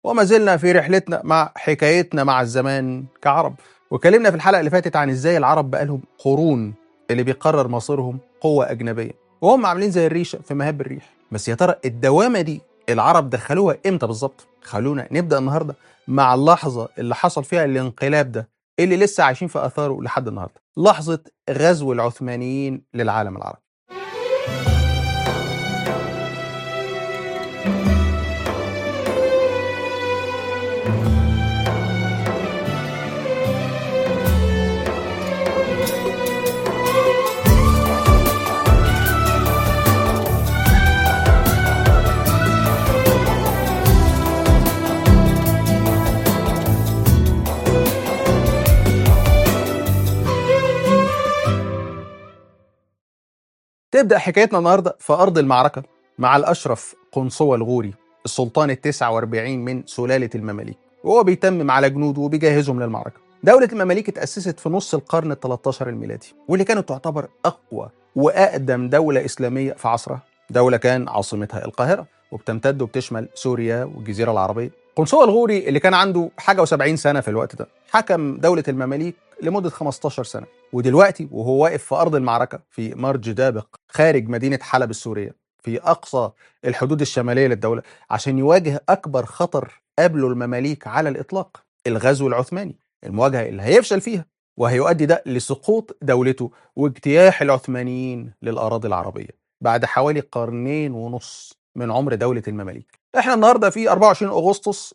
وما زلنا في رحلتنا مع حكايتنا مع الزمان كعرب وكلمنا في الحلقة اللي فاتت عن ازاي العرب بقالهم قرون اللي بيقرر مصيرهم قوة أجنبية وهم عاملين زي الريشة في مهب الريح بس يا ترى الدوامة دي العرب دخلوها امتى بالظبط خلونا نبدأ النهاردة مع اللحظة اللي حصل فيها الانقلاب ده اللي لسه عايشين في أثاره لحد النهاردة لحظة غزو العثمانيين للعالم العربي تبدأ حكايتنا النهاردة في أرض المعركة مع الأشرف قنصوة الغوري السلطان التسعة واربعين من سلالة المماليك وهو بيتمم على جنوده وبيجهزهم للمعركة دولة المماليك اتأسست في نص القرن ال 13 الميلادي واللي كانت تعتبر أقوى وأقدم دولة إسلامية في عصرها دولة كان عاصمتها القاهرة وبتمتد وبتشمل سوريا والجزيرة العربية قنصوة الغوري اللي كان عنده حاجة و70 سنة في الوقت ده حكم دولة المماليك لمدة 15 سنة ودلوقتي وهو واقف في أرض المعركة في مرج دابق خارج مدينة حلب السورية في أقصى الحدود الشمالية للدولة عشان يواجه أكبر خطر قابله المماليك على الإطلاق الغزو العثماني المواجهة اللي هيفشل فيها وهيؤدي ده لسقوط دولته واجتياح العثمانيين للأراضي العربية بعد حوالي قرنين ونص من عمر دولة المماليك احنا النهارده في 24 اغسطس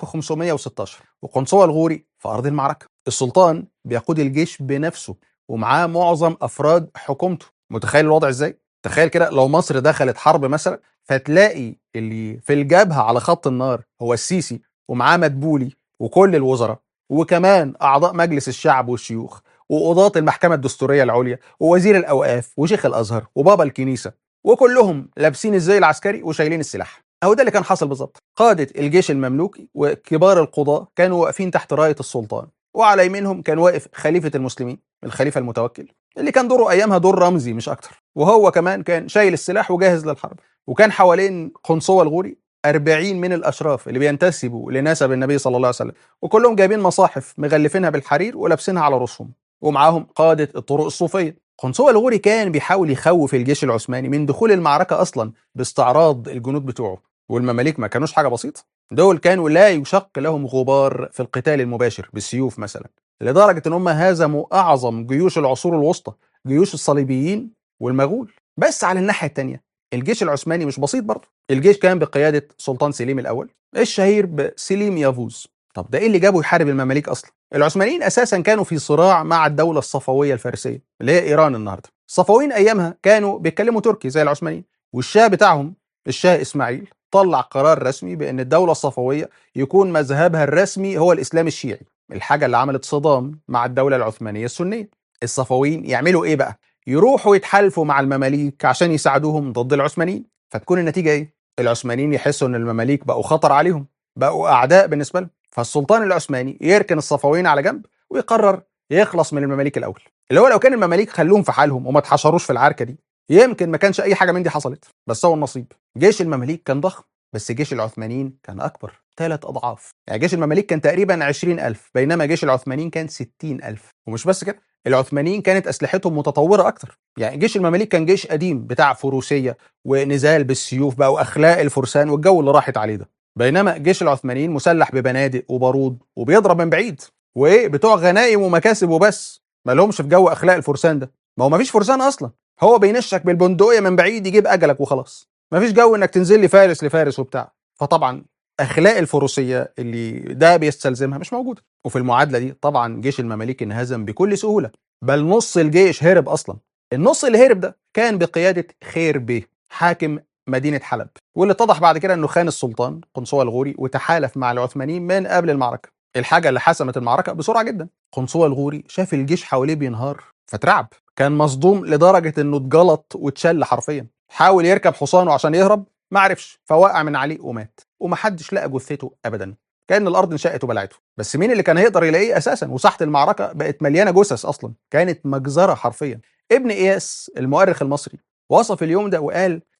1516 وقنصوة الغوري في ارض المعركة السلطان بيقود الجيش بنفسه ومعاه معظم افراد حكومته متخيل الوضع ازاي تخيل كده لو مصر دخلت حرب مثلا فتلاقي اللي في الجبهة على خط النار هو السيسي ومعاه مدبولي وكل الوزراء وكمان اعضاء مجلس الشعب والشيوخ وقضاة المحكمة الدستورية العليا ووزير الأوقاف وشيخ الأزهر وبابا الكنيسة وكلهم لابسين الزي العسكري وشايلين السلاح أهو ده اللي كان حاصل بالظبط قادة الجيش المملوكي وكبار القضاة كانوا واقفين تحت راية السلطان وعلى يمينهم كان واقف خليفة المسلمين الخليفة المتوكل اللي كان دوره أيامها دور رمزي مش أكتر وهو كمان كان شايل السلاح وجاهز للحرب وكان حوالين قنصوة الغوري 40 من الأشراف اللي بينتسبوا لنسب النبي صلى الله عليه وسلم وكلهم جايبين مصاحف مغلفينها بالحرير ولابسينها على رؤوسهم ومعاهم قادة الطرق الصوفية قنصوة الغوري كان بيحاول يخوف الجيش العثماني من دخول المعركة أصلا باستعراض الجنود بتوعه والمماليك ما كانوش حاجة بسيطة دول كانوا لا يشق لهم غبار في القتال المباشر بالسيوف مثلا لدرجة ان هم هزموا اعظم جيوش العصور الوسطى جيوش الصليبيين والمغول بس على الناحية التانية الجيش العثماني مش بسيط برضه الجيش كان بقيادة سلطان سليم الأول الشهير بسليم يافوز طب ده ايه اللي جابه يحارب المماليك اصلا العثمانيين اساسا كانوا في صراع مع الدوله الصفويه الفارسيه اللي هي ايران النهارده الصفويين ايامها كانوا بيتكلموا تركي زي العثمانيين والشاه بتاعهم الشاه اسماعيل طلع قرار رسمي بان الدوله الصفويه يكون مذهبها الرسمي هو الاسلام الشيعي الحاجه اللي عملت صدام مع الدوله العثمانيه السنيه الصفويين يعملوا ايه بقى يروحوا يتحالفوا مع المماليك عشان يساعدوهم ضد العثمانيين فتكون النتيجه ايه العثمانيين يحسوا ان المماليك بقوا خطر عليهم بقوا اعداء بالنسبه لهم فالسلطان العثماني يركن الصفويين على جنب ويقرر يخلص من المماليك الاول اللي هو لو كان المماليك خلوهم في حالهم وما اتحشروش في العركه دي يمكن ما كانش اي حاجه من دي حصلت بس هو النصيب جيش المماليك كان ضخم بس جيش العثمانيين كان اكبر ثلاث اضعاف يعني جيش المماليك كان تقريبا 20000 بينما جيش العثمانيين كان 60000 ومش بس كده العثمانيين كانت اسلحتهم متطوره اكتر يعني جيش المماليك كان جيش قديم بتاع فروسيه ونزال بالسيوف بقى واخلاق الفرسان والجو اللي راحت عليه ده بينما جيش العثمانيين مسلح ببنادق وبارود وبيضرب من بعيد وايه بتوع غنائم ومكاسب وبس ما لهمش في جو اخلاق الفرسان ده ما هو ما فيش فرسان اصلا هو بينشك بالبندقيه من بعيد يجيب اجلك وخلاص ما فيش جو انك تنزل لي فارس لفارس وبتاع فطبعا اخلاق الفروسيه اللي ده بيستلزمها مش موجوده وفي المعادله دي طبعا جيش المماليك انهزم بكل سهوله بل نص الجيش هرب اصلا النص اللي هرب ده كان بقياده خير بيه حاكم مدينه حلب واللي اتضح بعد كده انه خان السلطان قنصوة الغوري وتحالف مع العثمانيين من قبل المعركه الحاجه اللي حسمت المعركه بسرعه جدا قنصوة الغوري شاف الجيش حواليه بينهار فترعب كان مصدوم لدرجه انه اتجلط واتشل حرفيا حاول يركب حصانه عشان يهرب ما عرفش فوقع من عليه ومات ومحدش لقى جثته ابدا كان الارض انشقت وبلعته بس مين اللي كان هيقدر يلاقيه اساسا وساحه المعركه بقت مليانه جثث اصلا كانت مجزره حرفيا ابن اياس المؤرخ المصري وصف اليوم ده وقال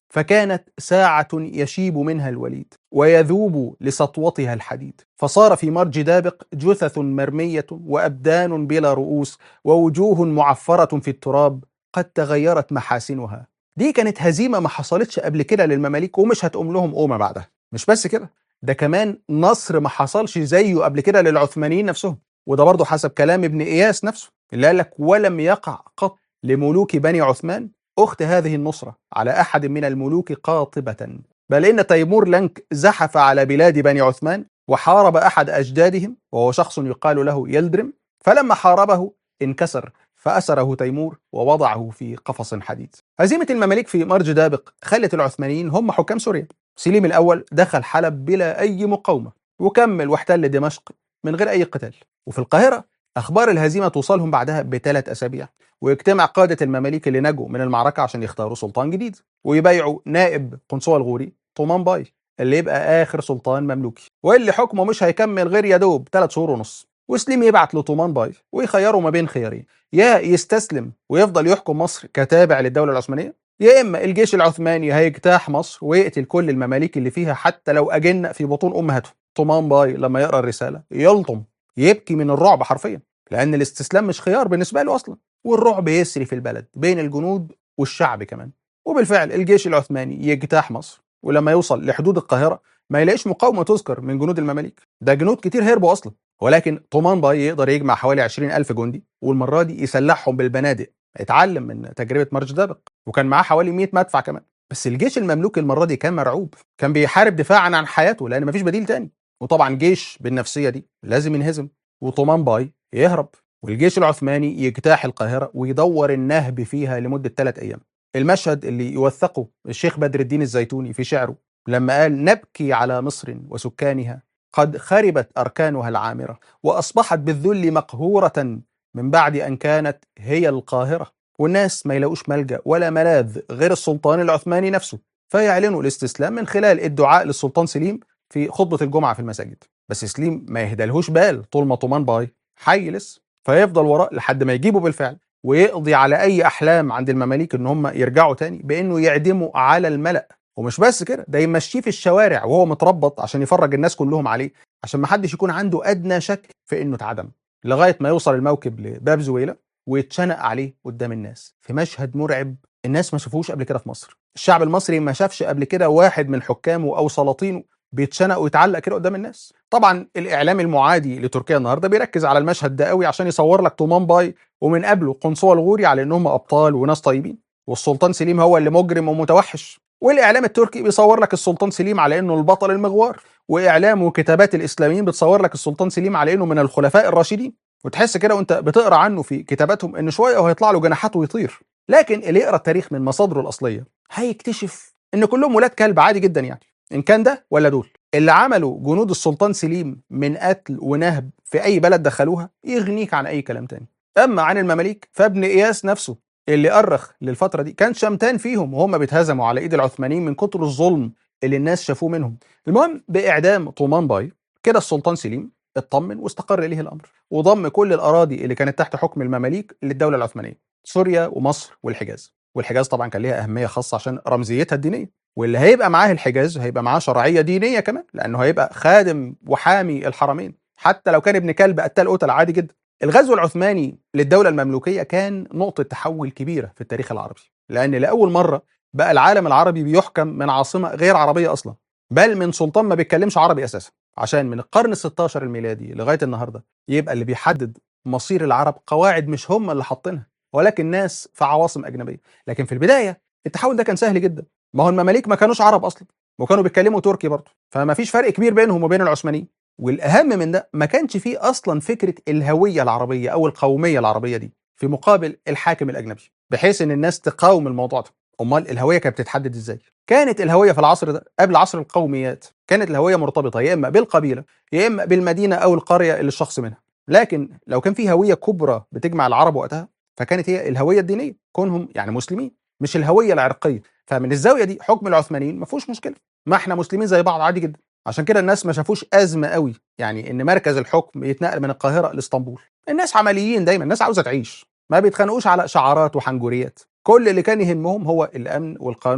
فكانت ساعة يشيب منها الوليد ويذوب لسطوتها الحديد فصار في مرج دابق جثث مرمية وأبدان بلا رؤوس ووجوه معفرة في التراب قد تغيرت محاسنها دي كانت هزيمة ما حصلتش قبل كده للمماليك ومش هتقوم لهم قومة بعدها مش بس كده ده كمان نصر ما حصلش زيه قبل كده للعثمانيين نفسهم وده برضه حسب كلام ابن إياس نفسه اللي قال لك ولم يقع قط لملوك بني عثمان أخت هذه النصرة على أحد من الملوك قاطبة بل إن تيمور لنك زحف على بلاد بني عثمان وحارب أحد أجدادهم وهو شخص يقال له يلدرم فلما حاربه انكسر فأسره تيمور ووضعه في قفص حديد هزيمة المماليك في مرج دابق خلت العثمانيين هم حكام سوريا سليم الأول دخل حلب بلا أي مقاومة وكمل واحتل دمشق من غير أي قتال وفي القاهرة أخبار الهزيمة توصلهم بعدها بثلاث أسابيع ويجتمع قادة المماليك اللي نجوا من المعركة عشان يختاروا سلطان جديد ويبايعوا نائب قنصوة الغوري طومان باي اللي يبقى آخر سلطان مملوكي واللي حكمه مش هيكمل غير يا دوب ثلاث شهور ونص وسليم يبعت لطومان باي ويخيره ما بين خيارين يا يستسلم ويفضل يحكم مصر كتابع للدولة العثمانية يا إما الجيش العثماني هيجتاح مصر ويقتل كل المماليك اللي فيها حتى لو أجن في بطون أمهاتهم طومان باي لما يقرأ الرسالة يلطم يبكي من الرعب حرفيا لأن الاستسلام مش خيار بالنسبة له أصلا والرعب يسري في البلد بين الجنود والشعب كمان وبالفعل الجيش العثماني يجتاح مصر ولما يوصل لحدود القاهرة ما يلاقيش مقاومة تذكر من جنود المماليك ده جنود كتير هربوا أصلا ولكن طومان باي يقدر يجمع حوالي 20 ألف جندي والمرة دي يسلحهم بالبنادق اتعلم من تجربة مرج دابق وكان معاه حوالي 100 مدفع كمان بس الجيش المملوكي المرة دي كان مرعوب كان بيحارب دفاعا عن حياته لأن مفيش بديل تاني وطبعا جيش بالنفسية دي لازم ينهزم وطومان باي يهرب والجيش العثماني يجتاح القاهرة ويدور النهب فيها لمدة ثلاث أيام المشهد اللي يوثقه الشيخ بدر الدين الزيتوني في شعره لما قال نبكي على مصر وسكانها قد خربت أركانها العامرة وأصبحت بالذل مقهورة من بعد أن كانت هي القاهرة والناس ما يلاقوش ملجأ ولا ملاذ غير السلطان العثماني نفسه فيعلنوا الاستسلام من خلال الدعاء للسلطان سليم في خطبة الجمعة في المساجد بس سليم ما يهدلهوش بال طول ما طومان باي حي لسه فيفضل وراه لحد ما يجيبه بالفعل ويقضي على اي احلام عند المماليك ان هم يرجعوا تاني بانه يعدموا على الملأ ومش بس كده ده يمشيه في الشوارع وهو متربط عشان يفرج الناس كلهم عليه عشان ما حدش يكون عنده ادنى شك في انه اتعدم لغايه ما يوصل الموكب لباب زويله ويتشنق عليه قدام الناس في مشهد مرعب الناس ما شافوش قبل كده في مصر الشعب المصري ما شافش قبل كده واحد من حكامه او سلاطينه بيتشنق ويتعلق كده قدام الناس طبعا الاعلام المعادي لتركيا النهارده بيركز على المشهد ده قوي عشان يصور لك طومان باي ومن قبله قنصوة الغوري على انهم ابطال وناس طيبين والسلطان سليم هو اللي مجرم ومتوحش والاعلام التركي بيصور لك السلطان سليم على انه البطل المغوار واعلام وكتابات الاسلاميين بتصور لك السلطان سليم على انه من الخلفاء الراشدين وتحس كده وانت بتقرا عنه في كتاباتهم ان شويه وهيطلع له جناحات ويطير لكن اللي يقرا التاريخ من مصادره الاصليه هيكتشف ان كلهم ولاد كلب عادي جدا يعني ان كان ده ولا دول اللي عملوا جنود السلطان سليم من قتل ونهب في اي بلد دخلوها يغنيك عن اي كلام تاني اما عن المماليك فابن اياس نفسه اللي أرخ للفترة دي كان شمتان فيهم وهم بيتهزموا على إيد العثمانيين من كتر الظلم اللي الناس شافوه منهم المهم بإعدام طومان باي كده السلطان سليم اطمن واستقر إليه الأمر وضم كل الأراضي اللي كانت تحت حكم المماليك للدولة العثمانية سوريا ومصر والحجاز والحجاز طبعا كان ليها أهمية خاصة عشان رمزيتها الدينية واللي هيبقى معاه الحجاز هيبقى معاه شرعية دينية كمان لأنه هيبقى خادم وحامي الحرمين حتى لو كان ابن كلب قتال قتل عادي جدا الغزو العثماني للدولة المملوكية كان نقطة تحول كبيرة في التاريخ العربي لأن لأول مرة بقى العالم العربي بيحكم من عاصمة غير عربية أصلا بل من سلطان ما بيتكلمش عربي أساسا عشان من القرن ال16 الميلادي لغاية النهاردة يبقى اللي بيحدد مصير العرب قواعد مش هم اللي حاطينها ولكن ناس في عواصم أجنبية لكن في البداية التحول ده كان سهل جدا ما هو المماليك ما كانوش عرب أصلا وكانوا بيتكلموا تركي برضه فما فيش فرق كبير بينهم وبين العثمانيين والاهم من ده ما كانش فيه اصلا فكره الهويه العربيه او القوميه العربيه دي في مقابل الحاكم الاجنبي بحيث ان الناس تقاوم الموضوع ده امال الهويه كانت بتتحدد ازاي كانت الهويه في العصر ده قبل عصر القوميات كانت الهويه مرتبطه يا اما بالقبيله يا اما بالمدينه او القريه اللي الشخص منها لكن لو كان في هويه كبرى بتجمع العرب وقتها فكانت هي الهويه الدينيه كونهم يعني مسلمين مش الهويه العرقيه فمن الزاويه دي حكم العثمانيين ما فيهوش مشكله ما احنا مسلمين زي بعض عادي جدا عشان كده الناس ما شافوش ازمه قوي يعني ان مركز الحكم يتنقل من القاهره لاسطنبول الناس عمليين دايما الناس عاوزه تعيش ما بيتخانقوش على شعارات وحنجريات كل اللي كان يهمهم هو الامن والقانون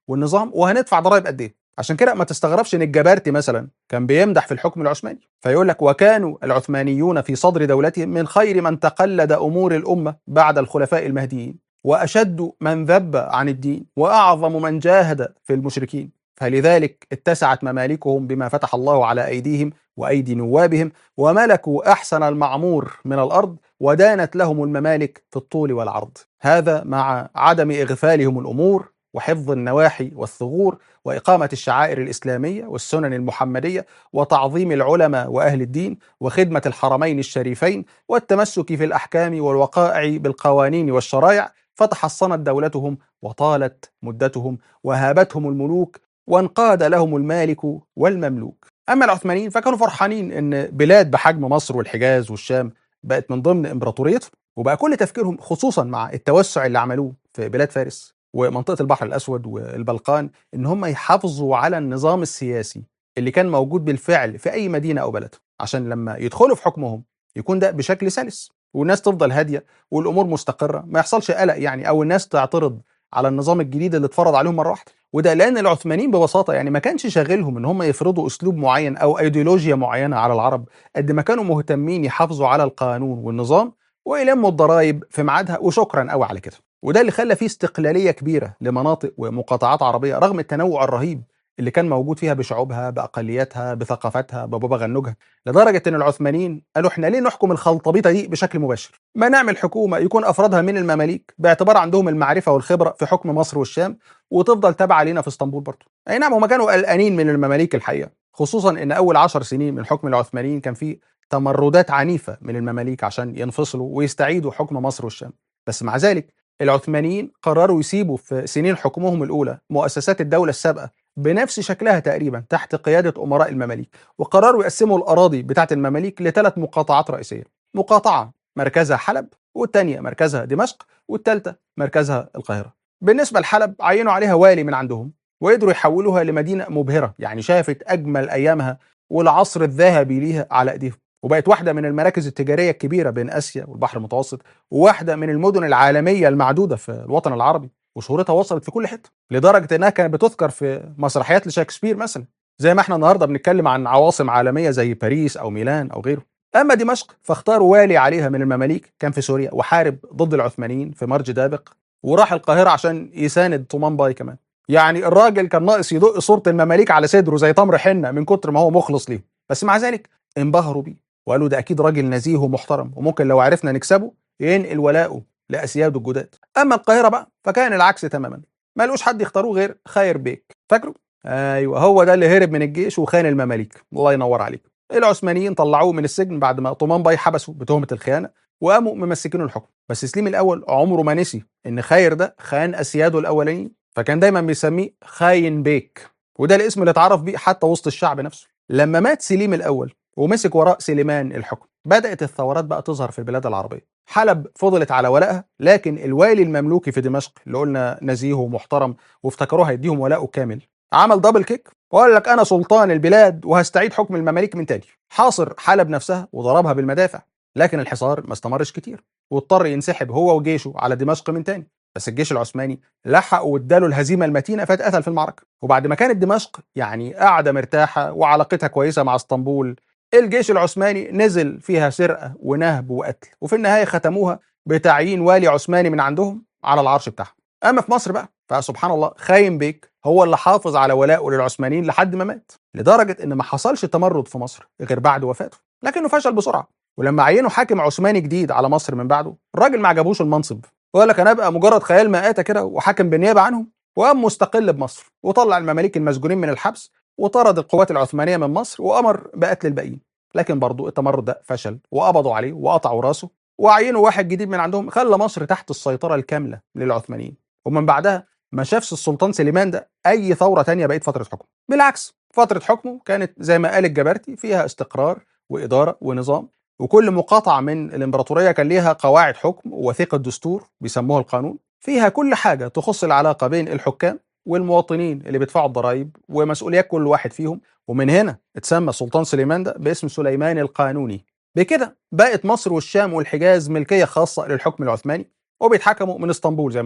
والنظام وهندفع ضرائب قد ايه عشان كده ما تستغربش ان الجبارتي مثلا كان بيمدح في الحكم العثماني فيقول لك وكانوا العثمانيون في صدر دولتهم من خير من تقلد امور الامه بعد الخلفاء المهديين واشد من ذب عن الدين واعظم من جاهد في المشركين فلذلك اتسعت ممالكهم بما فتح الله على ايديهم وايدي نوابهم وملكوا احسن المعمور من الارض ودانت لهم الممالك في الطول والعرض هذا مع عدم اغفالهم الامور وحفظ النواحي والثغور واقامه الشعائر الاسلاميه والسنن المحمديه وتعظيم العلماء واهل الدين وخدمه الحرمين الشريفين والتمسك في الاحكام والوقائع بالقوانين والشرائع فتحصنت دولتهم وطالت مدتهم وهابتهم الملوك وانقاد لهم المالك والمملوك اما العثمانيين فكانوا فرحانين ان بلاد بحجم مصر والحجاز والشام بقت من ضمن امبراطوريتهم وبقى كل تفكيرهم خصوصا مع التوسع اللي عملوه في بلاد فارس ومنطقه البحر الاسود والبلقان ان هم يحافظوا على النظام السياسي اللي كان موجود بالفعل في اي مدينه او بلد عشان لما يدخلوا في حكمهم يكون ده بشكل سلس والناس تفضل هاديه والامور مستقره ما يحصلش قلق يعني او الناس تعترض على النظام الجديد اللي اتفرض عليهم مره واحده وده لان العثمانيين ببساطه يعني ما كانش شاغلهم ان هم يفرضوا اسلوب معين او ايديولوجيا معينه على العرب قد ما كانوا مهتمين يحافظوا على القانون والنظام ويلموا الضرائب في ميعادها وشكرا قوي على كده وده اللي خلى فيه استقلاليه كبيره لمناطق ومقاطعات عربيه رغم التنوع الرهيب اللي كان موجود فيها بشعوبها باقلياتها بثقافتها ببابا غنوجها لدرجه ان العثمانيين قالوا احنا ليه نحكم الخلطبيطه دي بشكل مباشر ما نعمل حكومه يكون افرادها من المماليك باعتبار عندهم المعرفه والخبره في حكم مصر والشام وتفضل تابعه لينا في اسطنبول برضه اي نعم هم كانوا قلقانين من المماليك الحقيقه خصوصا ان اول عشر سنين من حكم العثمانيين كان في تمردات عنيفه من المماليك عشان ينفصلوا ويستعيدوا حكم مصر والشام بس مع ذلك العثمانيين قرروا يسيبوا في سنين حكمهم الاولى مؤسسات الدوله السابقه بنفس شكلها تقريبا تحت قياده امراء المماليك وقرروا يقسموا الاراضي بتاعه المماليك لثلاث مقاطعات رئيسيه مقاطعه مركزها حلب والثانيه مركزها دمشق والثالثه مركزها القاهره بالنسبه لحلب عينوا عليها والي من عندهم وقدروا يحولوها لمدينه مبهره يعني شافت اجمل ايامها والعصر الذهبي ليها على ايديهم وبقت واحده من المراكز التجاريه الكبيره بين اسيا والبحر المتوسط وواحده من المدن العالميه المعدوده في الوطن العربي وشهرتها وصلت في كل حته لدرجه انها كانت بتذكر في مسرحيات لشكسبير مثلا زي ما احنا النهارده بنتكلم عن عواصم عالميه زي باريس او ميلان او غيره اما دمشق فاختاروا والي عليها من المماليك كان في سوريا وحارب ضد العثمانيين في مرج دابق وراح القاهره عشان يساند طومان باي كمان يعني الراجل كان ناقص يدق صوره المماليك على صدره زي تمر حنه من كتر ما هو مخلص ليهم بس مع ذلك انبهروا بيه وقالوا ده اكيد راجل نزيه ومحترم وممكن لو عرفنا نكسبه ينقل ولاؤه لاسياده الجداد اما القاهره بقى فكان العكس تماما ما لقوش حد يختاروه غير خير بيك فاكره ايوه هو ده اللي هرب من الجيش وخان المماليك الله ينور عليك العثمانيين طلعوه من السجن بعد ما طومان باي حبسه بتهمه الخيانه وقاموا ممسكينه الحكم بس سليم الاول عمره ما نسي ان خير ده خان اسياده الاولانيين فكان دايما بيسميه خاين بيك وده الاسم اللي اتعرف بيه حتى وسط الشعب نفسه لما مات سليم الاول ومسك وراء سليمان الحكم بدات الثورات بقى تظهر في البلاد العربيه حلب فضلت على ولائها لكن الوالي المملوكي في دمشق اللي قلنا نزيه ومحترم وافتكروه هيديهم ولاءه كامل عمل دبل كيك وقال لك انا سلطان البلاد وهستعيد حكم المماليك من تاني حاصر حلب نفسها وضربها بالمدافع لكن الحصار ما استمرش كتير واضطر ينسحب هو وجيشه على دمشق من تاني بس الجيش العثماني لحق واداله الهزيمه المتينه فاتقتل في المعركه وبعد ما كانت دمشق يعني قاعده مرتاحه وعلاقتها كويسه مع اسطنبول الجيش العثماني نزل فيها سرقه ونهب وقتل وفي النهايه ختموها بتعيين والي عثماني من عندهم على العرش بتاعهم اما في مصر بقى فسبحان الله خايم بيك هو اللي حافظ على ولائه للعثمانيين لحد ما مات لدرجه ان ما حصلش تمرد في مصر غير بعد وفاته لكنه فشل بسرعه ولما عينوا حاكم عثماني جديد على مصر من بعده الراجل ما عجبوش المنصب وقال لك انا ابقى مجرد خيال مآتة كده وحاكم بالنيابه عنهم وقام مستقل بمصر وطلع المماليك المسجونين من الحبس وطرد القوات العثمانيه من مصر وامر بقتل الباقيين لكن برضه التمرد ده فشل وقبضوا عليه وقطعوا راسه وعينوا واحد جديد من عندهم خلى مصر تحت السيطره الكامله للعثمانيين ومن بعدها ما شافش السلطان سليمان ده اي ثوره تانية بقت فتره حكمه بالعكس فتره حكمه كانت زي ما قال الجبرتي فيها استقرار واداره ونظام وكل مقاطعه من الامبراطوريه كان ليها قواعد حكم ووثيقه دستور بيسموها القانون فيها كل حاجه تخص العلاقه بين الحكام والمواطنين اللي بيدفعوا الضرائب ومسؤوليات كل واحد فيهم ومن هنا اتسمى السلطان سليمان ده باسم سليمان القانوني بكده بقت مصر والشام والحجاز ملكيه خاصه للحكم العثماني وبيتحكموا من اسطنبول زي ما قلنا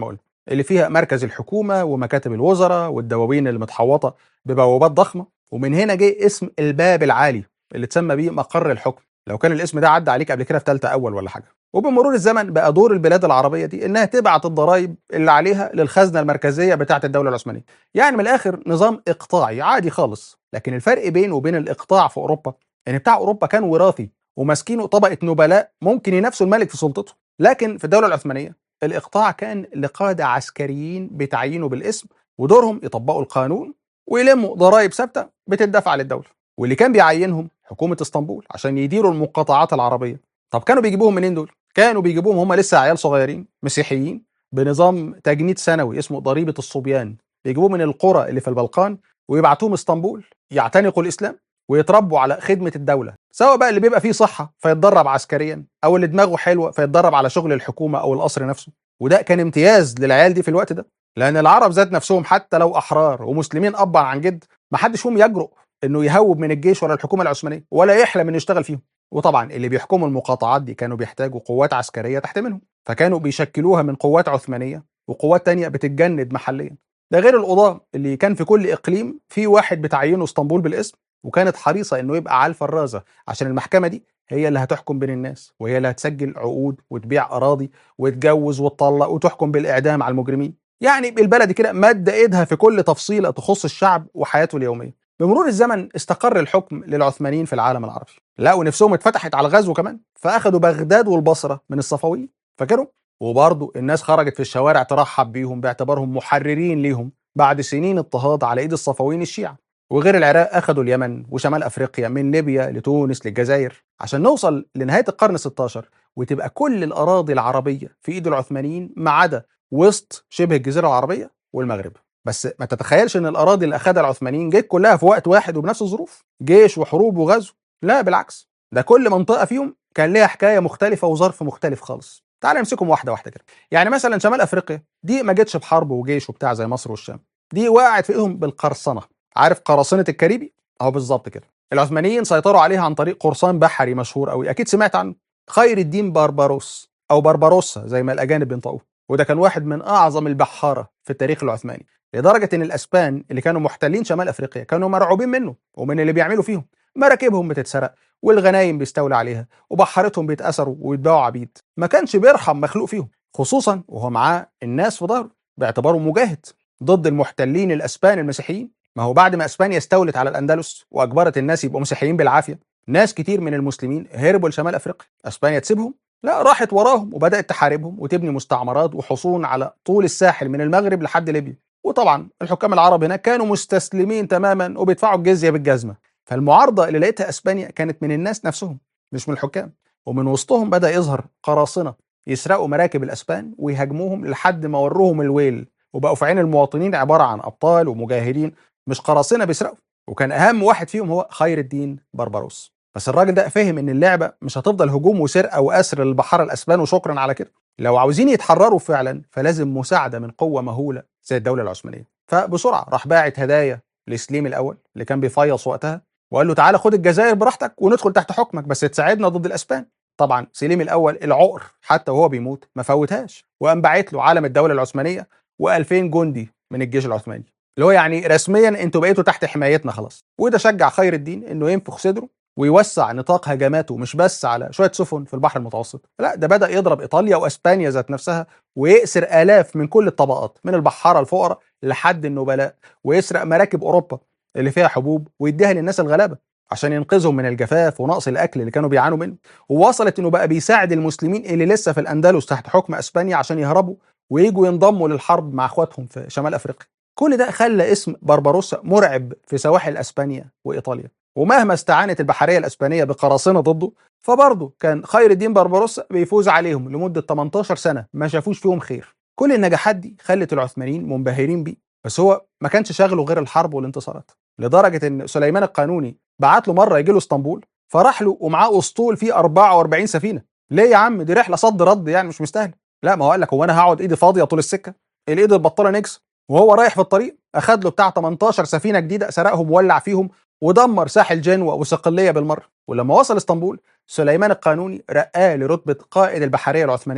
اللي فيها مركز الحكومه ومكاتب الوزراء والدواوين المتحوطه ببوابات ضخمه ومن هنا جه اسم الباب العالي اللي اتسمى بيه مقر الحكم لو كان الاسم ده عدى عليك قبل كده في ثالثه اول ولا حاجه وبمرور الزمن بقى دور البلاد العربيه دي انها تبعت الضرائب اللي عليها للخزنه المركزيه بتاعه الدوله العثمانيه يعني من الاخر نظام اقطاعي عادي خالص لكن الفرق بينه وبين الاقطاع في اوروبا ان بتاع اوروبا كان وراثي وماسكينه طبقه نبلاء ممكن ينافسوا الملك في سلطته لكن في الدوله العثمانيه الاقطاع كان لقاده عسكريين بتعيينه بالاسم ودورهم يطبقوا القانون ويلموا ضرائب ثابته بتدفع للدوله واللي كان بيعينهم حكومه اسطنبول عشان يديروا المقاطعات العربيه طب كانوا بيجيبوهم منين دول كانوا بيجيبوهم هم لسه عيال صغيرين مسيحيين بنظام تجنيد سنوي اسمه ضريبه الصبيان يجيبوه من القرى اللي في البلقان ويبعتوهم اسطنبول يعتنقوا الاسلام ويتربوا على خدمه الدوله سواء بقى اللي بيبقى فيه صحه فيتدرب عسكريا او اللي دماغه حلوه فيتدرب على شغل الحكومه او القصر نفسه وده كان امتياز للعيال دي في الوقت ده لان العرب ذات نفسهم حتى لو احرار ومسلمين ابا عن جد ما حدش فيهم يجرؤ انه يهوب من الجيش ولا الحكومه العثمانيه ولا يحلم انه يشتغل فيهم وطبعا اللي بيحكموا المقاطعات دي كانوا بيحتاجوا قوات عسكريه تحت منهم فكانوا بيشكلوها من قوات عثمانيه وقوات تانية بتتجند محليا ده غير القضاة اللي كان في كل اقليم في واحد بتعينه اسطنبول بالاسم وكانت حريصه انه يبقى على الفرازه عشان المحكمه دي هي اللي هتحكم بين الناس وهي اللي هتسجل عقود وتبيع اراضي وتجوز وتطلق وتحكم بالاعدام على المجرمين يعني بالبلدي كده مد ايدها في كل تفصيله تخص الشعب وحياته اليوميه بمرور الزمن استقر الحكم للعثمانيين في العالم العربي لقوا نفسهم اتفتحت على الغزو كمان فاخدوا بغداد والبصره من الصفويين فاكروا وبرضه الناس خرجت في الشوارع ترحب بيهم باعتبارهم محررين ليهم بعد سنين اضطهاد على ايد الصفويين الشيعة وغير العراق اخدوا اليمن وشمال افريقيا من ليبيا لتونس للجزائر عشان نوصل لنهايه القرن 16 وتبقى كل الاراضي العربيه في ايد العثمانيين ما عدا وسط شبه الجزيره العربيه والمغرب بس ما تتخيلش ان الاراضي اللي اخذها العثمانيين جت كلها في وقت واحد وبنفس الظروف جيش وحروب وغزو لا بالعكس ده كل منطقه فيهم كان ليها حكايه مختلفه وظرف مختلف خالص تعال نمسكهم واحده واحده كده يعني مثلا شمال افريقيا دي ما جتش بحرب وجيش وبتاع زي مصر والشام دي وقعت في ايدهم بالقرصنه عارف قراصنه الكاريبي اهو بالظبط كده العثمانيين سيطروا عليها عن طريق قرصان بحري مشهور قوي اكيد سمعت عنه خير الدين بارباروس او بارباروسا زي ما الاجانب بينطقوه وده كان واحد من اعظم البحاره في التاريخ العثماني لدرجه ان الاسبان اللي كانوا محتلين شمال افريقيا كانوا مرعوبين منه ومن اللي بيعملوا فيهم مراكبهم بتتسرق والغنايم بيستولى عليها وبحارتهم بيتأثروا ويتباعوا عبيد ما كانش بيرحم مخلوق فيهم خصوصا وهو معاه الناس في ظهره باعتباره مجاهد ضد المحتلين الاسبان المسيحيين ما هو بعد ما اسبانيا استولت على الاندلس واجبرت الناس يبقوا مسيحيين بالعافيه ناس كتير من المسلمين هربوا لشمال افريقيا اسبانيا تسيبهم لا راحت وراهم وبدات تحاربهم وتبني مستعمرات وحصون على طول الساحل من المغرب لحد ليبيا وطبعا الحكام العرب هناك كانوا مستسلمين تماما وبيدفعوا الجزيه بالجزمه فالمعارضه اللي لقيتها اسبانيا كانت من الناس نفسهم مش من الحكام ومن وسطهم بدا يظهر قراصنه يسرقوا مراكب الاسبان ويهاجموهم لحد ما وروهم الويل وبقوا في عين المواطنين عباره عن ابطال ومجاهدين مش قراصنه بيسرقوا وكان اهم واحد فيهم هو خير الدين بربروس بس الراجل ده فهم ان اللعبه مش هتفضل هجوم وسرقه واسر للبحاره الاسبان وشكرا على كده لو عاوزين يتحرروا فعلا فلازم مساعده من قوه مهوله زي الدوله العثمانيه فبسرعه راح باعت هدايا لسليم الاول اللي كان بيفيص وقتها وقال له تعالى خد الجزائر براحتك وندخل تحت حكمك بس تساعدنا ضد الاسبان طبعا سليم الاول العقر حتى وهو بيموت ما فوتهاش وقام باعت له علم الدوله العثمانيه و2000 جندي من الجيش العثماني اللي هو يعني رسميا انتوا بقيتوا تحت حمايتنا خلاص وده شجع خير الدين انه ينفخ صدره ويوسع نطاق هجماته مش بس على شويه سفن في البحر المتوسط لا ده بدا يضرب ايطاليا واسبانيا ذات نفسها ويأسر الاف من كل الطبقات من البحاره الفقراء لحد النبلاء ويسرق مراكب اوروبا اللي فيها حبوب ويديها للناس الغلابه عشان ينقذهم من الجفاف ونقص الاكل اللي كانوا بيعانوا منه ووصلت انه بقى بيساعد المسلمين اللي لسه في الاندلس تحت حكم اسبانيا عشان يهربوا ويجوا ينضموا للحرب مع اخواتهم في شمال افريقيا كل ده خلى اسم بربروسا مرعب في سواحل اسبانيا وايطاليا ومهما استعانت البحريه الاسبانيه بقراصنه ضده فبرضه كان خير الدين بربروسا بيفوز عليهم لمده 18 سنه ما شافوش فيهم خير كل النجاحات دي خلت العثمانيين منبهرين بيه بس هو ما كانش شاغله غير الحرب والانتصارات لدرجه ان سليمان القانوني بعت له مره يجي له اسطنبول فراح له ومعاه اسطول فيه 44 سفينه ليه يا عم دي رحله صد رد يعني مش مستاهله لا ما هو قال لك هو انا هقعد ايدي فاضيه طول السكه الايد البطاله نكس وهو رايح في الطريق اخد له بتاع 18 سفينه جديده سرقهم وولع فيهم ودمر ساحل جنوة وصقلية بالمرة ولما وصل اسطنبول سليمان القانوني رقاه لرتبة قائد البحرية العثمانية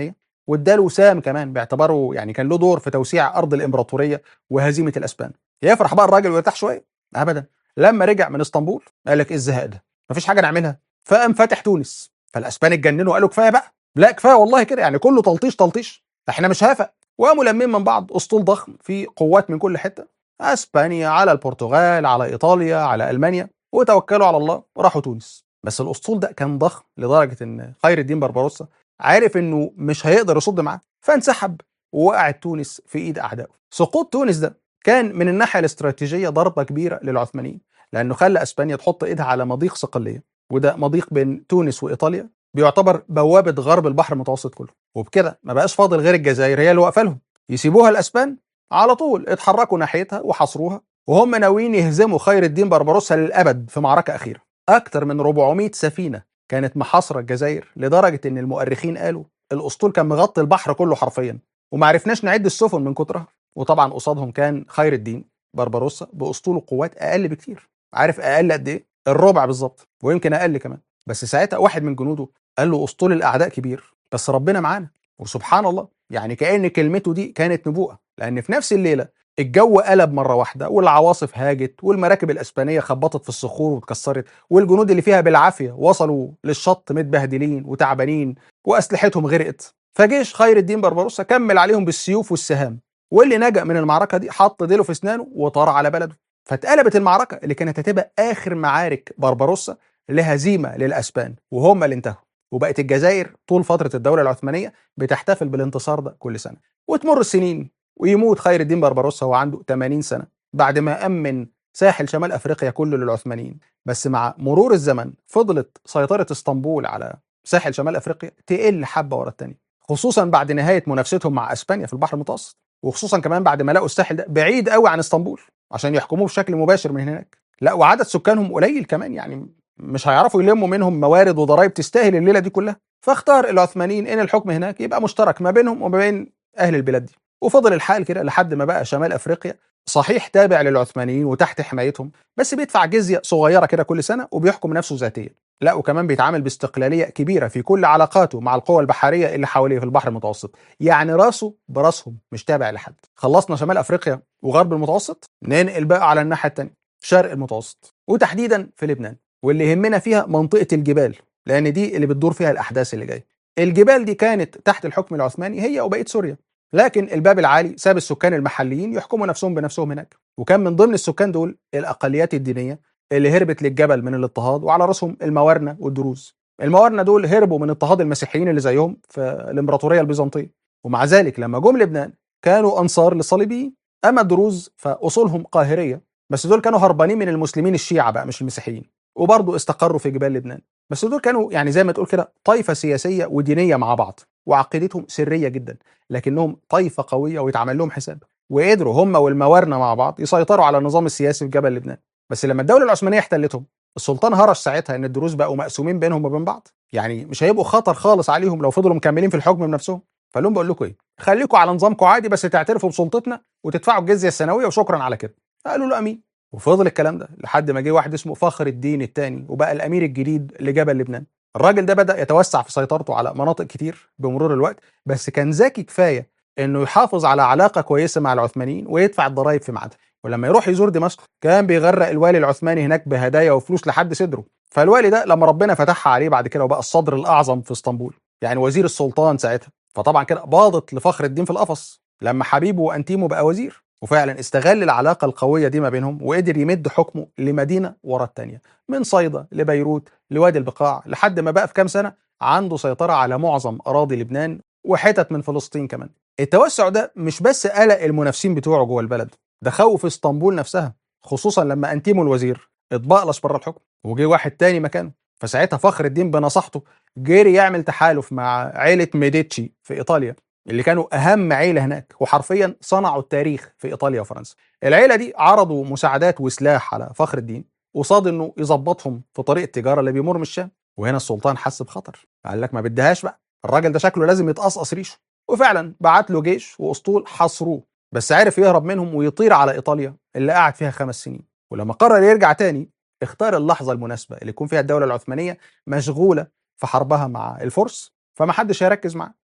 واداله سام كمان باعتباره يعني كان له دور في توسيع ارض الامبراطوريه وهزيمه الاسبان يفرح بقى الراجل ويرتاح شويه ابدا لما رجع من اسطنبول قال لك ايه الزهق ده مفيش حاجه نعملها فقام فاتح تونس فالاسبان اتجننوا قالوا كفايه بقى لا كفايه والله كده يعني كله تلطيش تلطيش احنا مش هافق وقاموا لمين من بعض اسطول ضخم في قوات من كل حته اسبانيا على البرتغال على ايطاليا على المانيا وتوكلوا على الله وراحوا تونس بس الاسطول ده كان ضخم لدرجه ان خير الدين بربروسا عارف انه مش هيقدر يصد معاه فانسحب ووقعت تونس في ايد اعدائه سقوط تونس ده كان من الناحيه الاستراتيجيه ضربه كبيره للعثمانيين لانه خلى اسبانيا تحط ايدها على مضيق صقليه وده مضيق بين تونس وايطاليا بيعتبر بوابه غرب البحر المتوسط كله وبكده ما بقاش فاضل غير الجزائر هي اللي واقفه لهم يسيبوها الاسبان على طول اتحركوا ناحيتها وحاصروها وهم ناويين يهزموا خير الدين بربروسا للابد في معركه اخيره اكتر من 400 سفينه كانت محاصره الجزائر لدرجه ان المؤرخين قالوا الاسطول كان مغطي البحر كله حرفيا وما عرفناش نعد السفن من كترها وطبعا قصادهم كان خير الدين بربروسا باسطول قوات اقل بكتير عارف اقل قد ايه الربع بالظبط ويمكن اقل كمان بس ساعتها واحد من جنوده قال له اسطول الاعداء كبير بس ربنا معانا وسبحان الله يعني كان كلمته دي كانت نبوءه لان في نفس الليله الجو قلب مره واحده والعواصف هاجت والمراكب الاسبانيه خبطت في الصخور واتكسرت والجنود اللي فيها بالعافيه وصلوا للشط متبهدلين وتعبانين واسلحتهم غرقت فجيش خير الدين بربروسا كمل عليهم بالسيوف والسهام واللي نجا من المعركه دي حط ديله في اسنانه وطار على بلده فاتقلبت المعركه اللي كانت هتبقى اخر معارك بربروسا لهزيمه للاسبان وهم اللي انتهوا وبقت الجزائر طول فتره الدوله العثمانيه بتحتفل بالانتصار ده كل سنه وتمر السنين ويموت خير الدين بربروسا وهو عنده 80 سنه بعد ما امن ساحل شمال افريقيا كله للعثمانيين بس مع مرور الزمن فضلت سيطره اسطنبول على ساحل شمال افريقيا تقل حبه ورا الثانيه خصوصا بعد نهايه منافستهم مع اسبانيا في البحر المتوسط وخصوصا كمان بعد ما لقوا الساحل ده بعيد قوي عن اسطنبول عشان يحكموه بشكل مباشر من هناك لا وعدد سكانهم قليل كمان يعني مش هيعرفوا يلموا منهم موارد وضرائب تستاهل الليله دي كلها فاختار العثمانيين ان الحكم هناك يبقى مشترك ما بينهم وما بين اهل البلاد دي وفضل الحال كده لحد ما بقى شمال افريقيا صحيح تابع للعثمانيين وتحت حمايتهم بس بيدفع جزيه صغيره كده كل سنه وبيحكم نفسه ذاتيا لا وكمان بيتعامل باستقلاليه كبيره في كل علاقاته مع القوى البحريه اللي حواليه في البحر المتوسط يعني راسه براسهم مش تابع لحد خلصنا شمال افريقيا وغرب المتوسط ننقل بقى على الناحيه الثانيه شرق المتوسط وتحديدا في لبنان واللي يهمنا فيها منطقه الجبال لان دي اللي بتدور فيها الاحداث اللي جايه الجبال دي كانت تحت الحكم العثماني هي وبقيه سوريا لكن الباب العالي ساب السكان المحليين يحكموا نفسهم بنفسهم هناك وكان من ضمن السكان دول الاقليات الدينيه اللي هربت للجبل من الاضطهاد وعلى راسهم الموارنه والدروز الموارنه دول هربوا من اضطهاد المسيحيين اللي زيهم في الامبراطوريه البيزنطيه ومع ذلك لما جم لبنان كانوا انصار للصليبيين اما الدروز فاصولهم قاهريه بس دول كانوا هربانين من المسلمين الشيعه بقى مش المسيحيين وبرضه استقروا في جبال لبنان بس دول كانوا يعني زي ما تقول كده طائفه سياسيه ودينيه مع بعض وعقيدتهم سريه جدا لكنهم طائفه قويه ويتعمل لهم حساب وقدروا هم والموارنه مع بعض يسيطروا على النظام السياسي في جبل لبنان بس لما الدوله العثمانيه احتلتهم السلطان هرش ساعتها ان الدروز بقوا مقسومين بينهم وبين بعض يعني مش هيبقوا خطر خالص عليهم لو فضلوا مكملين في الحكم بنفسهم فقال لهم بقول لكم ايه خليكم على نظامكم عادي بس تعترفوا بسلطتنا وتدفعوا الجزيه السنويه وشكرا على كده قالوا له امين وفضل الكلام ده لحد ما جه واحد اسمه فخر الدين الثاني وبقى الامير الجديد لجبل لبنان الراجل ده بدا يتوسع في سيطرته على مناطق كتير بمرور الوقت بس كان ذكي كفايه انه يحافظ على علاقه كويسه مع العثمانيين ويدفع الضرائب في ميعادها ولما يروح يزور دمشق كان بيغرق الوالي العثماني هناك بهدايا وفلوس لحد صدره فالوالي ده لما ربنا فتحها عليه بعد كده وبقى الصدر الاعظم في اسطنبول يعني وزير السلطان ساعتها فطبعا كده باضت لفخر الدين في القفص لما حبيبه انتيمو بقى وزير وفعلا استغل العلاقة القوية دي ما بينهم وقدر يمد حكمه لمدينة ورا التانية من صيدا لبيروت لوادي البقاع لحد ما بقى في كام سنة عنده سيطرة على معظم أراضي لبنان وحتت من فلسطين كمان التوسع ده مش بس قلق المنافسين بتوعه جوه البلد ده خوف اسطنبول نفسها خصوصا لما انتيمو الوزير اتبقلش بره الحكم وجه واحد تاني مكانه فساعتها فخر الدين بنصحته جري يعمل تحالف مع عيلة ميديتشي في إيطاليا اللي كانوا أهم عيلة هناك وحرفيا صنعوا التاريخ في إيطاليا وفرنسا العيلة دي عرضوا مساعدات وسلاح على فخر الدين قصاد انه يظبطهم في طريق التجاره اللي بيمر من الشام وهنا السلطان حس بخطر قال لك ما بديهاش بقى الراجل ده شكله لازم يتقصقص ريشه وفعلا بعت له جيش واسطول حصروه بس عرف يهرب منهم ويطير على ايطاليا اللي قعد فيها خمس سنين ولما قرر يرجع تاني اختار اللحظه المناسبه اللي يكون فيها الدوله العثمانيه مشغوله في حربها مع الفرس فما حدش هيركز معاه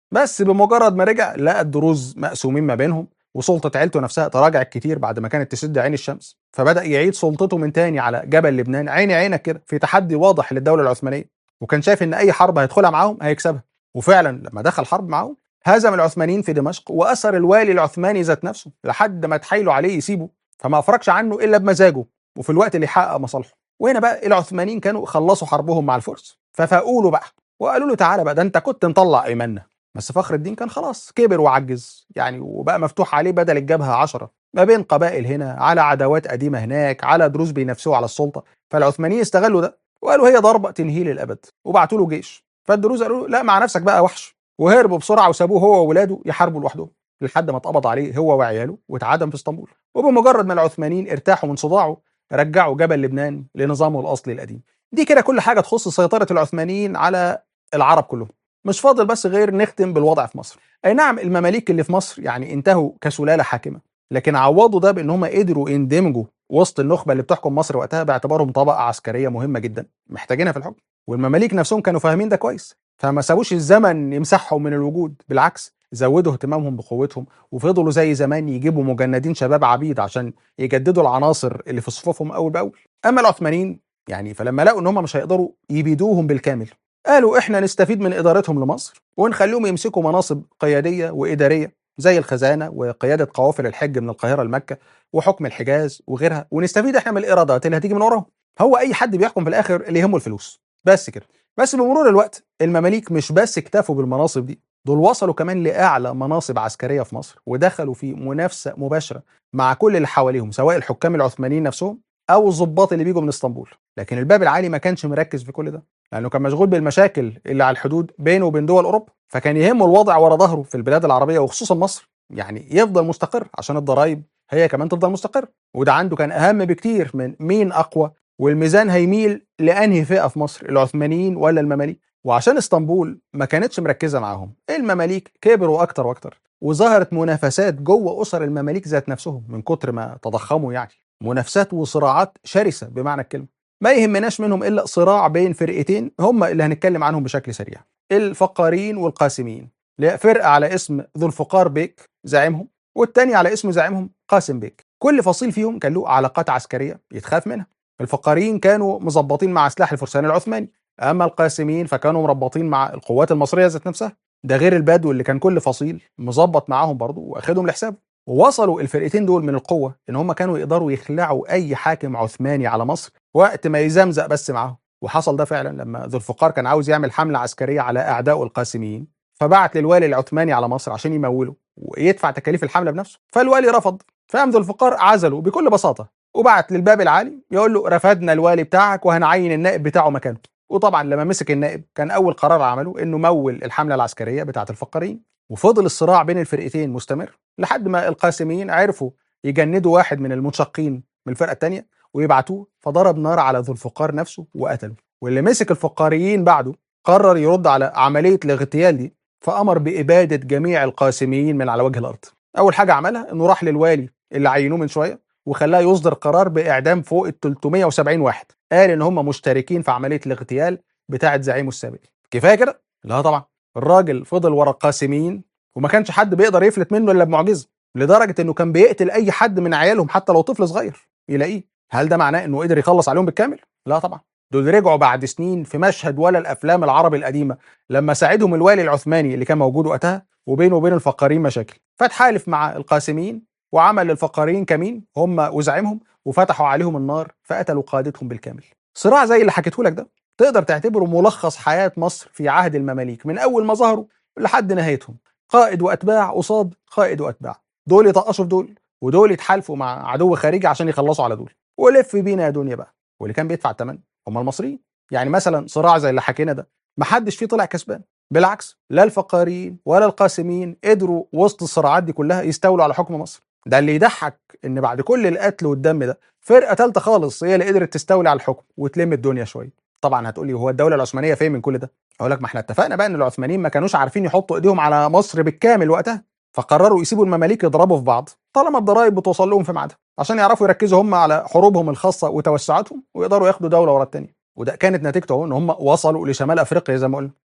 بس بمجرد ما رجع لقى الدروز مقسومين ما بينهم وسلطة عيلته نفسها تراجعت كتير بعد ما كانت تسد عين الشمس فبدأ يعيد سلطته من تاني على جبل لبنان عيني عينك كده في تحدي واضح للدولة العثمانية وكان شايف ان اي حرب هيدخلها معاهم هيكسبها وفعلا لما دخل حرب معاهم هزم العثمانيين في دمشق وأسر الوالي العثماني ذات نفسه لحد ما اتحايلوا عليه يسيبه فما أفرجش عنه إلا بمزاجه وفي الوقت اللي يحقق مصالحه وهنا بقى العثمانيين كانوا خلصوا حربهم مع الفرس ففاقوا له بقى وقالوا له تعالى بقى ده انت كنت مطلع ايماننا بس فخر الدين كان خلاص كبر وعجز يعني وبقى مفتوح عليه بدل الجبهه عشرة ما بين قبائل هنا على عداوات قديمه هناك على دروز بينافسوه على السلطه فالعثمانيين استغلوا ده وقالوا هي ضربه تنهيه للابد وبعتوا له جيش فالدروز قالوا لا مع نفسك بقى وحش وهربوا بسرعه وسابوه هو وولاده يحاربوا لوحدهم لحد ما اتقبض عليه هو وعياله واتعدم في اسطنبول وبمجرد ما العثمانيين ارتاحوا من صداعه رجعوا جبل لبنان لنظامه الاصلي القديم دي كده كل حاجه تخص سيطره العثمانيين على العرب كلهم مش فاضل بس غير نختم بالوضع في مصر اي نعم المماليك اللي في مصر يعني انتهوا كسلاله حاكمه لكن عوضوا ده بان هم قدروا يندمجوا وسط النخبه اللي بتحكم مصر وقتها باعتبارهم طبقه عسكريه مهمه جدا محتاجينها في الحكم والمماليك نفسهم كانوا فاهمين ده كويس فما سابوش الزمن يمسحهم من الوجود بالعكس زودوا اهتمامهم بقوتهم وفضلوا زي زمان يجيبوا مجندين شباب عبيد عشان يجددوا العناصر اللي في صفوفهم اول باول اما العثمانيين يعني فلما لقوا ان هم مش هيقدروا يبيدوهم بالكامل قالوا احنا نستفيد من ادارتهم لمصر ونخليهم يمسكوا مناصب قياديه واداريه زي الخزانه وقياده قوافل الحج من القاهره لمكه وحكم الحجاز وغيرها ونستفيد احنا من الايرادات اللي هتيجي من وراهم هو اي حد بيحكم في الاخر اللي يهمه الفلوس بس كده بس بمرور الوقت المماليك مش بس اكتفوا بالمناصب دي دول وصلوا كمان لاعلى مناصب عسكريه في مصر ودخلوا في منافسه مباشره مع كل اللي حواليهم سواء الحكام العثمانيين نفسهم او الضباط اللي بيجوا من اسطنبول لكن الباب العالي ما كانش مركز في كل ده لانه كان مشغول بالمشاكل اللي على الحدود بينه وبين دول اوروبا فكان يهمه الوضع ورا ظهره في البلاد العربيه وخصوصا مصر يعني يفضل مستقر عشان الضرائب هي كمان تفضل مستقر وده عنده كان اهم بكتير من مين اقوى والميزان هيميل لانهي فئه في مصر العثمانيين ولا المماليك وعشان اسطنبول ما كانتش مركزه معاهم المماليك كبروا اكتر واكتر وظهرت منافسات جوه اسر المماليك ذات نفسهم من كتر ما تضخموا يعني منافسات وصراعات شرسه بمعنى الكلمه ما يهمناش منهم الا صراع بين فرقتين هم اللي هنتكلم عنهم بشكل سريع الفقارين والقاسمين فرقه على اسم ذو الفقار بيك زعيمهم والتاني على اسم زعيمهم قاسم بيك كل فصيل فيهم كان له علاقات عسكريه يتخاف منها الفقاريين كانوا مظبطين مع سلاح الفرسان العثماني اما القاسمين فكانوا مربطين مع القوات المصريه ذات نفسها ده غير البدو اللي كان كل فصيل مظبط معاهم برضه واخدهم لحسابه ووصلوا الفرقتين دول من القوه ان هم كانوا يقدروا يخلعوا اي حاكم عثماني على مصر وقت ما يزمزق بس معاهم وحصل ده فعلا لما ذو الفقار كان عاوز يعمل حمله عسكريه على اعدائه القاسميين فبعت للوالي العثماني على مصر عشان يموله ويدفع تكاليف الحمله بنفسه فالوالي رفض فقام ذو الفقار عزله بكل بساطه وبعت للباب العالي يقول له رفدنا الوالي بتاعك وهنعين النائب بتاعه مكانه وطبعا لما مسك النائب كان اول قرار عمله انه مول الحمله العسكريه بتاعه الفقارين وفضل الصراع بين الفرقتين مستمر لحد ما القاسميين عرفوا يجندوا واحد من المنشقين من الفرقه الثانيه ويبعتوه فضرب نار على ذو الفقار نفسه وقتله واللي مسك الفقاريين بعده قرر يرد على عمليه الاغتيال دي فامر باباده جميع القاسميين من على وجه الارض اول حاجه عملها انه راح للوالي اللي عينوه من شويه وخلاه يصدر قرار باعدام فوق ال 370 واحد قال ان هم مشتركين في عمليه الاغتيال بتاعه زعيمه السابق كفايه كده لا طبعا الراجل فضل ورا القاسمين وما كانش حد بيقدر يفلت منه الا بمعجزه لدرجه انه كان بيقتل اي حد من عيالهم حتى لو طفل صغير يلاقيه هل ده معناه انه قدر يخلص عليهم بالكامل لا طبعا دول رجعوا بعد سنين في مشهد ولا الافلام العربي القديمه لما ساعدهم الوالي العثماني اللي كان موجود وقتها وبينه وبين الفقارين مشاكل فتحالف مع القاسمين وعمل للفقارين كمين هم وزعيمهم وفتحوا عليهم النار فقتلوا قادتهم بالكامل صراع زي اللي حكيته لك ده تقدر تعتبره ملخص حياة مصر في عهد المماليك من أول ما ظهروا لحد نهايتهم قائد وأتباع قصاد قائد وأتباع دول يطقشوا في دول ودول يتحالفوا مع عدو خارجي عشان يخلصوا على دول ولف بينا يا دنيا بقى واللي كان بيدفع الثمن هم المصريين يعني مثلا صراع زي اللي حكينا ده محدش فيه طلع كسبان بالعكس لا الفقاريين ولا القاسمين قدروا وسط الصراعات دي كلها يستولوا على حكم مصر ده اللي يضحك ان بعد كل القتل والدم ده فرقه ثالثه خالص هي اللي قدرت تستولي على الحكم وتلم الدنيا شويه طبعا هتقولي هو الدوله العثمانيه فين من كل ده اقول لك ما احنا اتفقنا بقى ان العثمانيين ما كانوش عارفين يحطوا ايديهم على مصر بالكامل وقتها فقرروا يسيبوا المماليك يضربوا في بعض طالما الضرائب بتوصل لهم في ميعادها عشان يعرفوا يركزوا هم على حروبهم الخاصه وتوسعاتهم ويقدروا ياخدوا دوله ورا الثانيه وده كانت نتيجته ان هم وصلوا لشمال افريقيا زي ما قلنا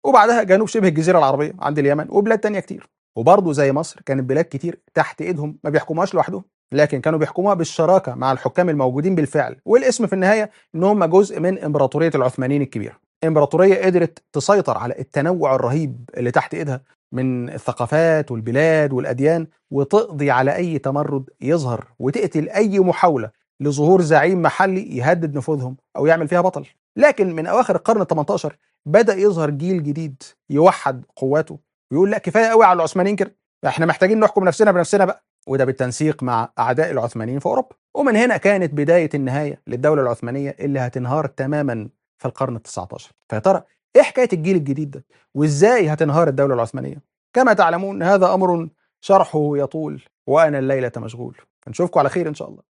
وبعدها جنوب شبه الجزيره العربيه عند اليمن وبلاد تانية كتير وبرضه زي مصر كانت بلاد كتير تحت ايدهم ما بيحكموهاش لوحدهم لكن كانوا بيحكموها بالشراكه مع الحكام الموجودين بالفعل والاسم في النهايه ان هم جزء من امبراطوريه العثمانيين الكبيره امبراطوريه قدرت تسيطر على التنوع الرهيب اللي تحت ايدها من الثقافات والبلاد والاديان وتقضي على اي تمرد يظهر وتقتل اي محاوله لظهور زعيم محلي يهدد نفوذهم او يعمل فيها بطل لكن من اواخر القرن ال18 بدا يظهر جيل جديد يوحد قواته ويقول لا كفايه قوي على العثمانيين كده احنا محتاجين نحكم نفسنا بنفسنا بقى وده بالتنسيق مع اعداء العثمانيين في اوروبا ومن هنا كانت بدايه النهايه للدوله العثمانيه اللي هتنهار تماما في القرن ال19 فيا ترى ايه حكايه الجيل الجديد ده وازاي هتنهار الدوله العثمانيه كما تعلمون هذا امر شرحه يطول وانا الليله مشغول نشوفكم على خير ان شاء الله